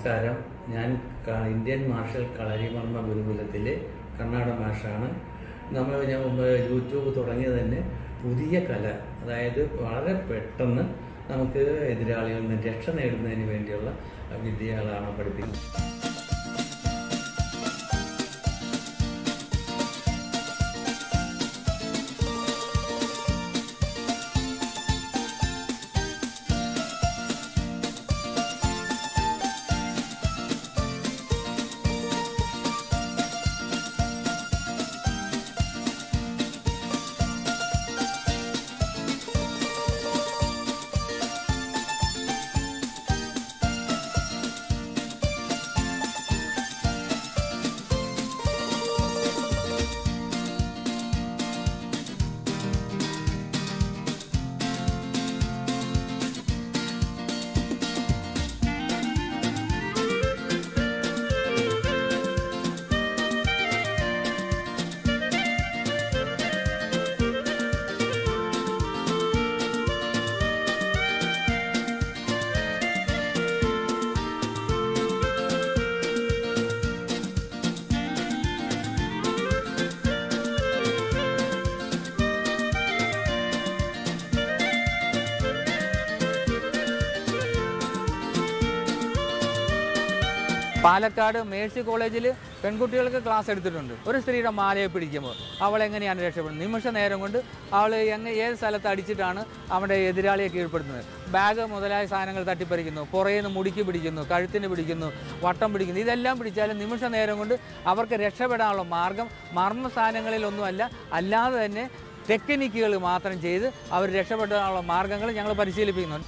നമസ്കാരം ഞാൻ ക- ഇന്ത്യൻ മാർഷൽ കളരിമർമ്മ ഗുരുകുലത്തിലെ കർണാടക മാഷാണ് നമ്മൾ ഞാൻ മുമ്പ് യൂട്യൂബ് തുടങ്ങിയത് തന്നെ പുതിയ കല അതായത് വളരെ പെട്ടെന്ന് നമുക്ക് എതിരാളികളിൽ നിന്ന് രക്ഷ നേടുന്നതിന് വേണ്ടിയുള്ള വിദ്യകളാണ് പഠിപ്പിക്കുന്നത് പാലക്കാട് മേഴ്സി കോളേജിൽ പെൺകുട്ടികൾക്ക് ക്ലാസ് എടുത്തിട്ടുണ്ട് ഒരു സ്ത്രീയുടെ മാലയെ പിടിക്കുമ്പോൾ അവൾ എങ്ങനെയാണ് രക്ഷപ്പെടുന്നത് നിമിഷ നേരം കൊണ്ട് അവൾ എങ്ങനെ ഏത് സ്ഥലത്ത് അടിച്ചിട്ടാണ് അവൻ്റെ എതിരാളിയെ കീഴ്പ്പെടുത്തുന്നത് ബാഗ് മുതലായ സാധനങ്ങൾ തട്ടിപ്പറിക്കുന്നു പുറയിൽ നിന്ന് മുടിക്ക് പിടിക്കുന്നു കഴുത്തിന് പിടിക്കുന്നു വട്ടം പിടിക്കുന്നു ഇതെല്ലാം പിടിച്ചാലും നിമിഷ നേരം കൊണ്ട് അവർക്ക് രക്ഷപ്പെടാനുള്ള മാർഗം മർമ്മ സ്ഥാനങ്ങളിലൊന്നുമല്ല അല്ലാതെ തന്നെ ടെക്നിക്കുകൾ മാത്രം ചെയ്ത് അവർ രക്ഷപ്പെടാനുള്ള മാർഗങ്ങൾ ഞങ്ങൾ പരിശീലിപ്പിക്കുന്നുണ്ട്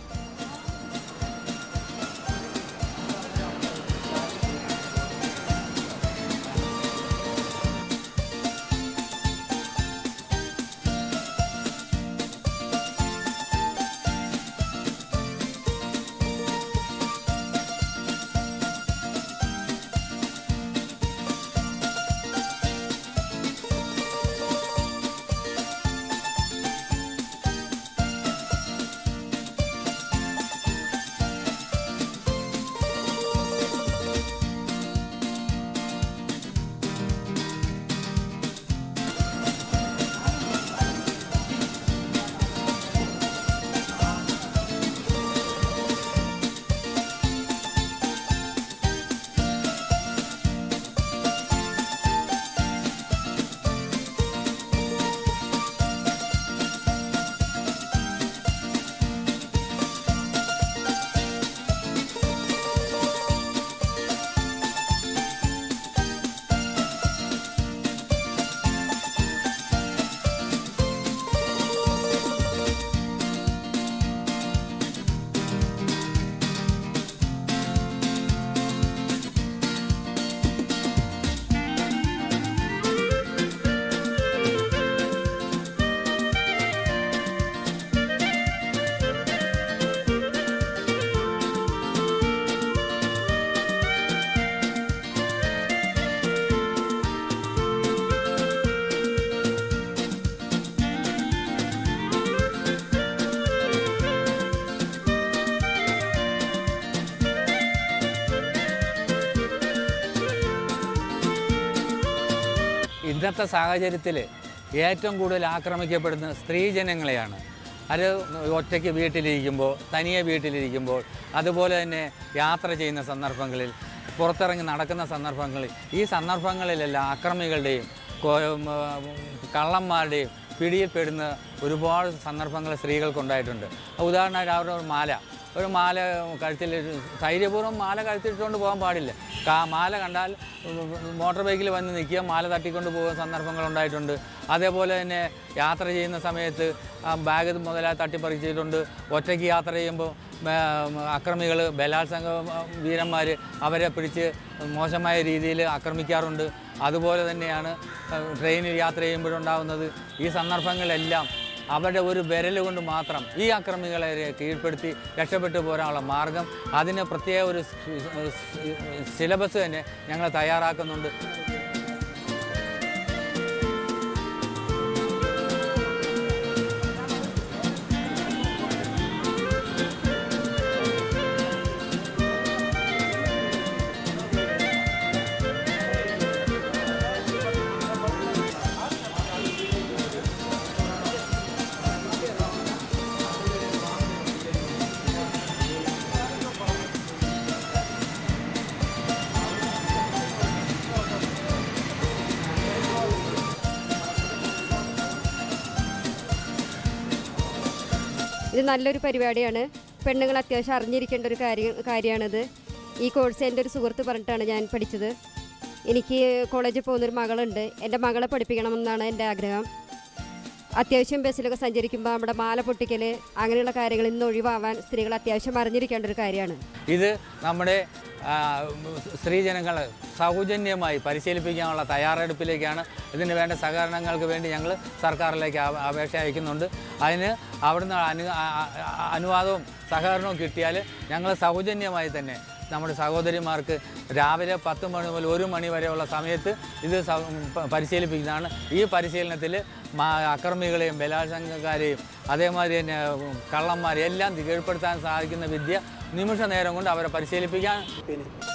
ഇന്നത്തെ സാഹചര്യത്തിൽ ഏറ്റവും കൂടുതൽ ആക്രമിക്കപ്പെടുന്നത് സ്ത്രീജനങ്ങളെയാണ് അത് ഒറ്റയ്ക്ക് വീട്ടിലിരിക്കുമ്പോൾ തനിയെ വീട്ടിലിരിക്കുമ്പോൾ അതുപോലെ തന്നെ യാത്ര ചെയ്യുന്ന സന്ദർഭങ്ങളിൽ പുറത്തിറങ്ങി നടക്കുന്ന സന്ദർഭങ്ങളിൽ ഈ സന്ദർഭങ്ങളിലെല്ലാം അക്രമികളുടെയും കൊ- ഉം, കള്ളന്മാരുടെയും പിടിയിൽപ്പെടുന്ന ഒരുപാട് സന്ദർഭങ്ങൾ സ്ത്രീകൾക്കുണ്ടായിട്ടുണ്ട് ഉദാഹരണമായിട്ട് അവരുടെ ഒരു മാല ഒരു മാല കഴുത്തിൽ ധൈര്യപൂർവ്വം മാല കഴുത്തിട്ടുകൊണ്ട് പോകാൻ പാടില്ല കാ മാല കണ്ടാൽ മോട്ടോർ ബൈക്കിൽ വന്ന് നിൽക്കുക മാല തട്ടിക്കൊണ്ട് പോകുന്ന സന്ദർഭങ്ങൾ ഉണ്ടായിട്ടുണ്ട് അതേപോലെ തന്നെ യാത്ര ചെയ്യുന്ന സമയത്ത് ആ ബാഗ് മുതലായി തട്ടിപ്പറിച്ചിട്ടുണ്ട് ഒറ്റയ്ക്ക് യാത്ര ചെയ്യുമ്പോൾ അക്രമികൾ ബലാത്സംഗ വീരന്മാർ അവരെ പിടിച്ച് മോശമായ രീതിയിൽ ആക്രമിക്കാറുണ്ട് അതുപോലെ തന്നെയാണ് ആ, ട്രെയിനിൽ യാത്ര ചെയ്യുമ്പോഴുണ്ടാകുന്നത് ഈ സന്ദർഭങ്ങളെല്ലാം അവരുടെ ഒരു വിരൽ കൊണ്ട് മാത്രം ഈ അക്രമികളെ കീഴ്പ്പെടുത്തി രക്ഷപ്പെട്ടു പോരാനുള്ള മാർഗം അതിന് പ്രത്യേക ഒരു സിലബസ് തന്നെ ഞങ്ങൾ തയ്യാറാക്കുന്നുണ്ട് ഇത് നല്ലൊരു പരിപാടിയാണ് പെണ്ണുങ്ങൾ അത്യാവശ്യം അറിഞ്ഞിരിക്കേണ്ട ഒരു കാര്യം കാര്യമാണിത് ഈ കോഴ്സ് എൻ്റെ ഒരു സുഹൃത്ത് പറഞ്ഞിട്ടാണ് ഞാൻ പഠിച്ചത് എനിക്ക് കോളേജിൽ പോകുന്നൊരു മകളുണ്ട് എൻ്റെ മകളെ പഠിപ്പിക്കണമെന്നാണ് എൻ്റെ ആഗ്രഹം അത്യാവശ്യം ബസ്സിലൊക്കെ സഞ്ചരിക്കുമ്പോൾ നമ്മുടെ മാല പൊട്ടിക്കൽ അങ്ങനെയുള്ള കാര്യങ്ങളിൽ നിന്ന് ഒഴിവാവാൻ സ്ത്രീകൾ അത്യാവശ്യം അറിഞ്ഞിരിക്കേണ്ട ഒരു കാര്യമാണ് ഇത് നമ്മുടെ ആ, സ്ത്രീജനങ്ങൾ സൗജന്യമായി പരിശീലിപ്പിക്കാനുള്ള തയ്യാറെടുപ്പിലേക്കാണ് ഇതിന് വേണ്ട സഹകരണങ്ങൾക്ക് വേണ്ടി ഞങ്ങൾ സർക്കാരിലേക്ക് അപ- അപേക്ഷ അയക്കുന്നുണ്ട് അതിന് അവിടുന്ന് അനു ആ- ആ- അനുവാദവും സഹകരണവും കിട്ടിയാൽ ഞങ്ങൾ സൗജന്യമായി തന്നെ നമ്മുടെ സഹോദരിമാർക്ക് രാവിലെ പത്ത് മണി മുതൽ ഒരു മണി വരെയുള്ള സമയത്ത് ഇത് സ- പ- പരിശീലിപ്പിക്കുന്നതാണ് ഈ പരിശീലനത്തിൽ അക്രമികളെയും ബലാത്സംഗക്കാരെയും അതേമാതിരി തന്നെ കള്ളന്മാരെയും എല്ലാം കീഴ്പ്പെടുത്താൻ സാധിക്കുന്ന വിദ്യ നിമിഷ നേരം കൊണ്ട് അവരെ പരിശീലിപ്പിക്കാൻ